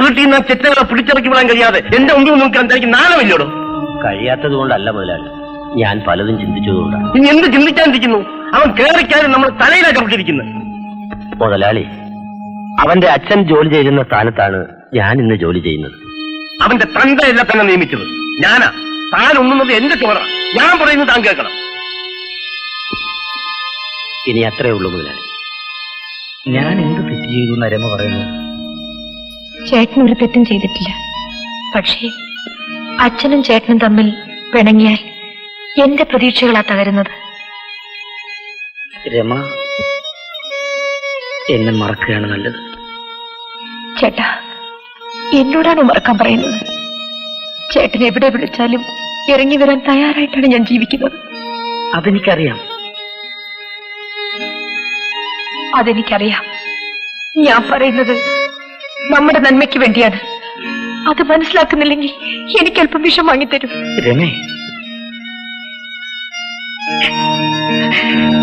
വീട്ടിൽ നിന്ന് ആ ചെറ്റകളെ പിടിച്ചിറക്കി വിടാൻ കഴിയാതെ എന്റെ മുമ്പിൽ നോക്കാൻ തനിക്ക് നാണമില്ലോടോ കഴിയാത്തത് കൊണ്ടല്ല മുതലാളി ഞാൻ പലതും ചിന്തിച്ചതുകൊണ്ടാണ് ഇനി എന്ത് ചിന്തിക്കാനിരിക്കുന്നു അവൻ കേറിക്കാരും നമ്മൾ തലയിലാക്കി വിട്ടിരിക്കുന്നത് മുതലാളി അവന്റെ അച്ഛൻ ജോലി ചെയ്യുന്ന സ്ഥാനത്താണ് ഞാൻ ഇന്ന് ജോലി ചെയ്യുന്നത് അവന്റെ തന്തയല്ല തന്നെ നിയമിച്ചത് ഞാനാ താൻ ഉണ്ണുന്നത് എന്റെ ചോറ ഞാൻ പറയുന്നത് താൻ കേൾക്കണം ഇനി അത്രേ ഉള്ളൂ മുതലാളി ഞാൻ എന്ത് തെറ്റ് ചെയ്തു എന്ന് രമ പറയുന്നു ചേട്ടൻ ഒരു തെറ്റും ചെയ്തിട്ടില്ല പക്ഷേ അച്ഛനും ചേട്ടനും തമ്മിൽ പിണങ്ങിയാൽ എന്റെ പ്രതീക്ഷകളാ തകരുന്നത് രമ എന്നെ മറക്കുകയാണ് നല്ലത് ചേട്ടാ എന്നോടാണ് മറക്കാൻ പറയുന്നത് ചേട്ടൻ എവിടെ വിളിച്ചാലും ഇറങ്ങി വരാൻ തയ്യാറായിട്ടാണ് ഞാൻ ജീവിക്കുന്നത് അതെനിക്കറിയാം അതെനിക്കറിയാം ഞാൻ പറയുന്നത് നമ്മുടെ നന്മയ്ക്ക് വേണ്ടിയാണ് അത് മനസ്സിലാക്കുന്നില്ലെങ്കിൽ എനിക്ക് അല്പം വിഷം വാങ്ങിത്തരും രമേ